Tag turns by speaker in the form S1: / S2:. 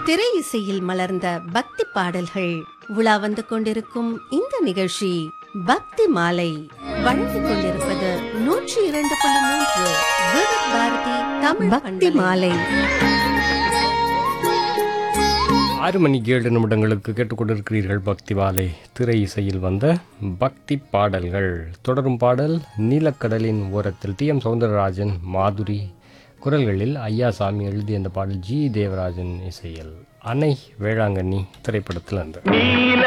S1: திரை இசையில் மலர்ந்த பக்தி பாடல்கள் உலா வந்து கொண்டிருக்கும் இந்த நிகழ்ச்சி பக்தி மாலை வழங்கிக் கொண்டிருப்பது நூற்றி இரண்டு புள்ளி மூன்று விவித் பாரதி தமிழ் பக்தி மாலை
S2: ஆறு மணிக்கு ஏழு நிமிடங்களுக்கு கேட்டுக்கொண்டிருக்கிறீர்கள் பக்தி வாலை திரை இசையில் வந்த பக்தி பாடல்கள் தொடரும் பாடல் நீலக்கடலின் ஓரத்தில் டி எம் சௌந்தரராஜன் மாதுரி குரல்களில் ஐயாசாமி எழுதிய அந்த பாடல் ஜி தேவராஜன் இசையில் அன்னை வேளாங்கண்ணி திரைப்படத்தில் அந்த